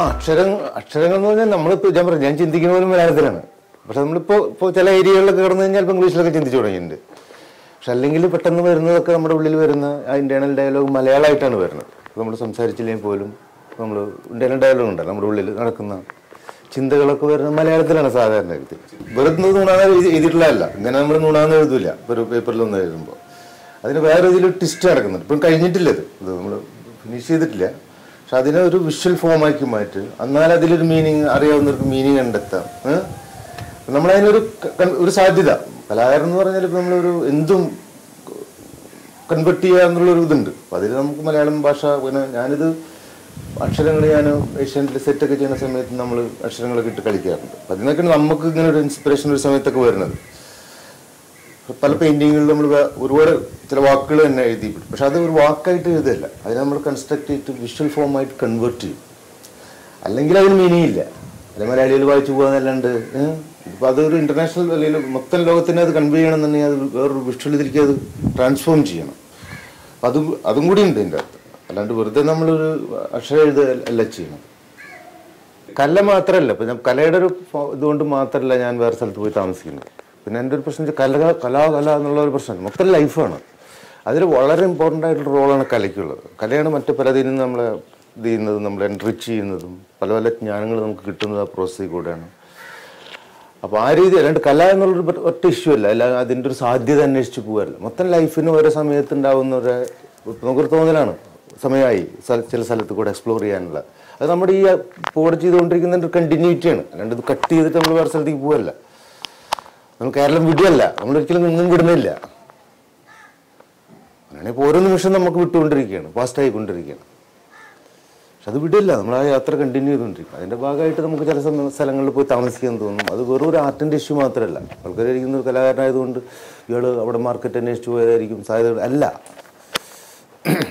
ആ അക്ഷരം അക്ഷരങ്ങൾ എന്ന് പറഞ്ഞാൽ നമ്മളിപ്പോൾ ഞാൻ പറഞ്ഞു ഞാൻ ചിന്തിക്കുന്ന പോലും മലയാളത്തിലാണ് പക്ഷെ നമ്മളിപ്പോൾ ഇപ്പോൾ ചില ഏരിയകളിലൊക്കെ കിടന്നു കഴിഞ്ഞാൽ ഇപ്പം ഇംഗ്ലീഷിലൊക്കെ ചിന്തിച്ചു തുടങ്ങിയിട്ടുണ്ട് പക്ഷെ അല്ലെങ്കിൽ പെട്ടെന്ന് വരുന്നതൊക്കെ നമ്മുടെ ഉള്ളിൽ വരുന്ന ആ ഇന്റേണൽ ഡയലോഗ് മലയാളമായിട്ടാണ് വരുന്നത് നമ്മൾ സംസാരിച്ചില്ലെങ്കിൽ പോലും നമ്മൾ ഇന്റേണൽ ഡയലോഗ് ഉണ്ട് നമ്മുടെ ഉള്ളിൽ നടക്കുന്ന ചിന്തകളൊക്കെ വരുന്നത് മലയാളത്തിലാണ് സാധാരണ എഴുതി വെറുതെ നുണാന്ന് എഴുതി എഴുതിയിട്ടുള്ളതല്ല ഇങ്ങനെ നമ്മൾ നുണാന്ന് എഴുതൂല ഇപ്പോൾ ഒരു പേപ്പറിലൊന്നും എഴുതുമ്പോൾ അതിന് വേറെ ഇതിൽ ട്വിസ്റ്റ് നടക്കുന്നുണ്ട് ഇപ്പം കഴിഞ്ഞിട്ടില്ല ഇത് ഇത് നമ്മൾ ഫിനിഷ് ചെയ്തിട്ടില്ല പക്ഷെ അതിനെ ഒരു വിഷ്വൽ ഫോമാക്കി മാറ്റി എന്നാൽ അതിലൊരു മീനിങ് അറിയാവുന്നവർക്ക് മീനിങ് കണ്ടെത്താം ഏഹ്? നമ്മളതിനൊരു ക- ക- ഒരു സാധ്യത കലാകാരൻ എന്ന് പറഞ്ഞാൽ ഇപ്പം നമ്മളൊരു എന്തും കൺവെർട്ട് ചെയ്യുക എന്നുള്ളൊരു ഇതുണ്ട് അപ്പം അതിൽ നമുക്ക് മലയാളം ഭാഷ പിന്നെ ഞാനിത് അക്ഷരങ്ങൾ ഞാൻ ഏഷ്യാനെറ്റിൽ സെറ്റൊക്കെ ചെയ്യുന്ന സമയത്ത് നമ്മൾ അക്ഷരങ്ങളൊക്കെ ഇട്ട് കളിക്കാറുണ്ട് അപ്പം അതിനൊക്കെയാണ് നമുക്ക് ഇങ്ങനെ ഒരു ഇൻസ്പിറേഷൻ ഒരു സമയത്തൊക്കെ വരുന്നത് പല പെയിന്റിങ്ങുകളിൽ നമ്മൾ ഒരുപാട് ചില വാക്കുകൾ തന്നെ എഴുതി പക്ഷെ അത് ഒരു വാക്കായിട്ട് എഴുതല്ല അതിനെ നമ്മൾ കൺസ്ട്രക്ട് ചെയ്തിട്ട് വിഷ്വൽ ഫോമായിട്ട് കൺവേർട്ട് ചെയ്യും അല്ലെങ്കിൽ അതിന് മീനിങ് ഇല്ല അല്ലെ മലയാളികൾ വായിച്ചു പോകാന്നല്ലാണ്ട് ഇപ്പം അതൊരു ഇന്റർനാഷണൽ അല്ലെങ്കിൽ മൊത്തം ലോകത്തിന് അത് കൺവേ ചെയ്യണമെന്നുണ്ടെങ്കിൽ അത് വേറൊരു വിഷ്വൽ ഇതിലേക്ക് അത് ട്രാൻസ്ഫോം ചെയ്യണം അപ്പം അത് അതും കൂടി ഉണ്ട് ഇതിൻ്റെ അകത്ത് അല്ലാണ്ട് വെറുതെ നമ്മളൊരു അക്ഷരം എഴുതുക അല്ല ചെയ്യണം കല മാത്രമല്ല ഇപ്പം ഞാൻ കലയുടെ ഒരു ഫോ- ഇതുകൊണ്ട് മാത്രമല്ല ഞാൻ വേറെ സ്ഥലത്ത് പോയി താമസിക്കുന്നത് പിന്നെ എൻ്റെ ഒരു പ്രശ്നം വെച്ചാൽ കല കലാ കല എന്നുള്ള ഒരു പ്രശ്നമാണ് മൊത്തം ലൈഫാണ് അതിൽ വളരെ ഇമ്പോർട്ടൻ്റ് ആയിട്ടുള്ള റോളാണ് കലയ്ക്കുള്ളത് കലയാണ് മറ്റു പലതിൽ നിന്ന് നമ്മളെ ഇത് ചെയ്യുന്നതും നമ്മളെ എൻറിച്ച് ചെയ്യുന്നതും പല പല ജ്ഞാനങ്ങൾ നമുക്ക് കിട്ടുന്നത് ആ പ്രോസസ്സിൽ കൂടെയാണ് അപ്പോൾ ആ രീതി അല്ലാണ്ട് കല എന്നുള്ളൊരു പ- ഒറ്റ ഇഷ്യൂ അല്ല അല്ല അതിൻ്റെ ഒരു സാധ്യത അന്വേഷിച്ച് പോകാറില്ല മൊത്തം ലൈഫിന് ഓരോ സമയത്ത് ഉണ്ടാവുന്ന ഒരു ഇപ്പം നമുക്കൊരു തോന്നലാണ് സമയമായി സ്ഥല- ചില സ്ഥലത്ത് കൂടെ എക്സ്പ്ലോർ ചെയ്യാനുള്ള അത് നമ്മുടെ ഈ പോടെ ചെയ്തുകൊണ്ടിരിക്കുന്ന ഒരു കണ്ടിന്യൂറ്റിയാണ് അല്ലാണ്ട് ഇത് കട്ട് ചെയ്തിട്ട് നമ്മൾ വേറെ സ്ഥലത്തേക്ക് പോകല്ല നമ്മൾ കേരളം വിടുകയല്ല നമ്മൾ ഒരിക്കലും നിന്നും വിടുന്നില്ല അങ്ങനെയാണെങ്കിൽ ഇപ്പോൾ ഓരോ നിമിഷം നമുക്ക് വിട്ടുകൊണ്ടിരിക്കുകയാണ് ഫാസ്റ്റ് ആയിക്കൊണ്ടിരിക്കുകയാണ് പക്ഷെ അത് വിടില്ല നമ്മൾ ആ യാത്ര കണ്ടിന്യൂ ചെയ്തുകൊണ്ടിരിക്കും അതിന്റെ ഭാഗമായിട്ട് നമുക്ക് ചില സമയ- സ്ഥലങ്ങളിൽ പോയി താമസിക്കാൻ തോന്നും അത് വെറും ഒരു ആർട്ടിന്റെ ഇഷ്യൂ മാത്രമല്ല ആൾക്കാരായിരിക്കുന്ന ഒരു കലാകാരനായതുകൊണ്ട് ഇയാൾ അവിടെ മാർക്കറ്റ് അന്വേഷിച്ച് പോയതായിരിക്കും സാധ്യത അല്ല